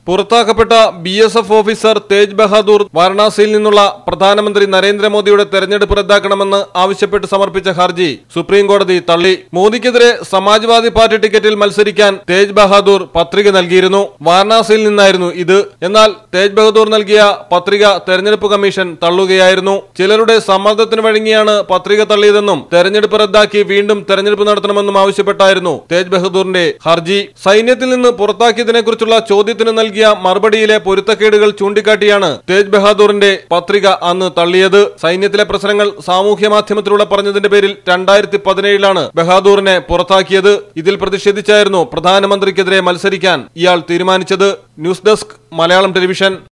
പുറത്താക്കപ്പെട്ട B S F officer Tej Bahadur വാരണാസിയിൽ നിന്നുള്ള പ്രധാനമന്ത്രി നരേന്ദ്രമോദിയുടെ തെരഞ്ഞെടുപ്പ് റദ്ദാക്കണമെന്ന് ആവശ്യപ്പെട്ട് സമർപ്പിച്ച ഹർജി സുപ്രീം കോടതി തള്ളി മോദിക്കെതിരെ സമാജ്വാദി പാർട്ടി ടിക്കറ്റിൽ മത്സരിക്കാൻ തേജ് ബഹാദൂർ പത്രിക നൽകിയിരുന്നു വാരണാസിയിൽ നിന്നായിരുന്നു ഇത് എന്നാൽ തേജ് ബഹദൂർ നൽകിയ പത്രിക തെരഞ്ഞെടുപ്പ് കമ്മീഷൻ തള്ളുകയായിരുന്നു ചിലരുടെ സമ്മർദ്ദത്തിന് വഴങ്ങിയാണ് പത്രിക തള്ളിയതെന്നും തെരഞ്ഞെടുപ്പ് റദ്ദാക്കി വീണ്ടും തെരഞ്ഞെടുപ്പ് നടത്തണമെന്നും ആവശ്യപ്പെട്ടായിരുന്നു തേജ് ബഹദൂറിന്റെ ഹർജി സൈന്യത്തിൽ നിന്ന് പുറത്താക്കിയതിനെക്കുറിച്ചുള്ള ചോദ്യത്തിന് നൽകിയ മറുപടിയിലെ പൊരുത്തക്കേടുകൾ ചൂണ്ടിക്കാട്ടിയാണ് തേജ് ബഹാദൂറിന്റെ പത്രിക അന്ന് തള്ളിയത് സൈന്യത്തിലെ പ്രശ്നങ്ങൾ സാമൂഹ്യ മാധ്യമത്തിലൂടെ പറഞ്ഞതിന്റെ പേരിൽ രണ്ടായിരത്തി പതിനേഴിലാണ് ബഹാദൂറിനെ പുറത്താക്കിയത് ഇതിൽ പ്രതിഷേധിച്ചായിരുന്നു പ്രധാനമന്ത്രിക്കെതിരെ മത്സരിക്കാൻ ഇയാൾ തീരുമാനിച്ചത് ന്യൂസ് ഡെസ്ക് മലയാളം ടെലിവിഷൻ